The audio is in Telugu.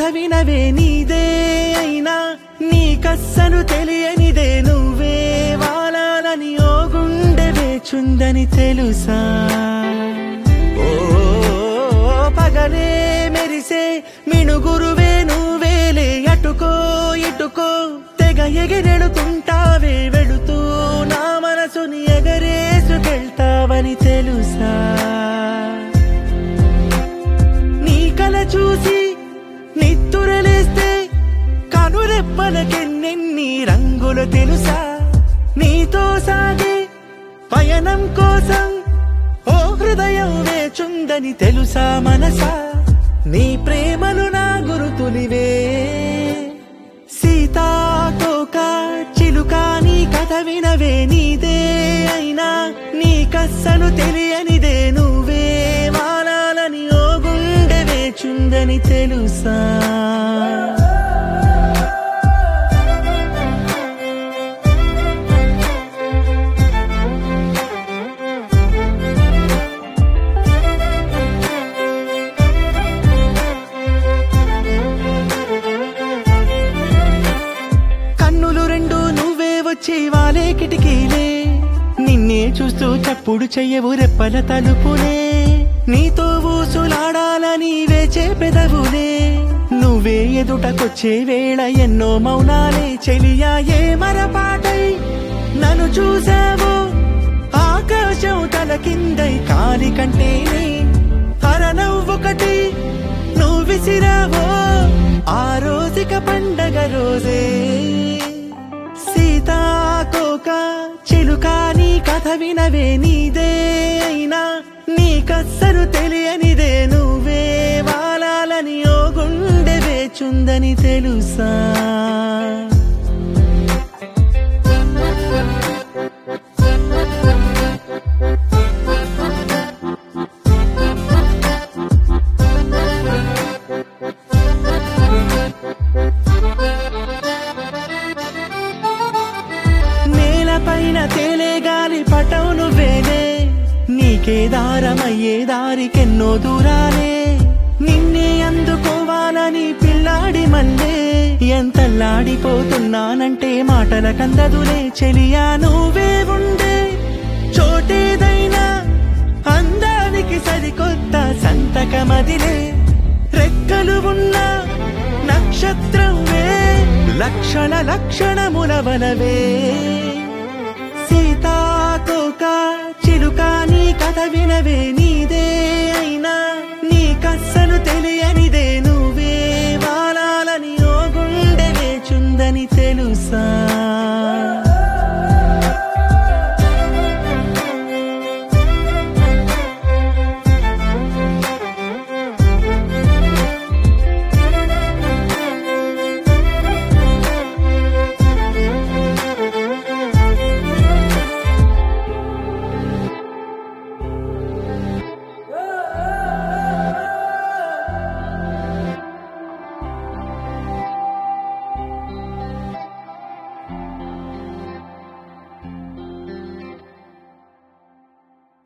వినవే నీదే అయినా నీకస్సలు తెలియనిదే నువ్వే వాలాలని ఓ గుండె వేచుందని తెలుసా ఓ పగలే మెరిసే మిణుగురువే నువ్వేలే అటుకో ఇటుకో తెగ ఎగిరెడుతుంటావే వెళుతూ నా మనసుని ఎగరేసుకెళ్తావని తెలుసా నీ కల చూసి నిత్తురలేస్తే కనురెప్పలకెన్నెన్ని రంగులు తెలుసా నీతో సాగే పయనం కోసం ఓ హృదయం వేచుందని తెలుసా మనసా నీ ప్రేమలు నా గురుతులివే సీతాకోక చిలుక నీ కథ వినవే నీదే అయినా నీకస్సలు తెలియనిదే నువ్వే వాలాలని ఓ గుండె వేచుందని తెలుసా కన్నులు రెండు నువ్వే వచ్చి వాలే కిటికీలే నిన్నే చూస్తూ చప్పుడు చెయ్యవు రెప్పల తలుపులే నీతో ఊసులాడాలని వేచే పెదవులే నువ్వే ఎదుటకొచ్చే వేళ ఎన్నో మౌనాలే చెలియా ఏ మరపాటై నన్ను చూసావు ఆకాశం తల కిందై కాలి కంటేనే హరనవ్వొకటి నువ్వు విసిరావో ఆ రోజుక పండగ రోజే సీతాకోక చిలుక నీ కథ వినవే నీదే అయినా నీకస్సలు తెలియనిదే నువ్వే వాలాలని ఓ గుండె వేచుందని తెలుసా నేలపైన తేలే గాలి పటం నువ్వేలే నీకే దారమయ్యే దారికెన్నో దూరాలే నిన్నే అందుకోవాలని పిల్లాడి మల్లే ఎంతల్లాడిపోతున్నానంటే మాటల కందదులే చెలియా నువ్వే ఉండే చోటేదైనా అందానికి సరికొత్త సంతకమదిలే రెక్కలు ఉన్న నక్షత్రమే లక్షణ లక్షణముల బలవే సీతాకోక చిలుక నీ కథ వినవే నీదే అయినా నీకస్సలు తెలియనిదే నువ్వే వాలాలని ఓ గుండె వేచుందని తెలుసా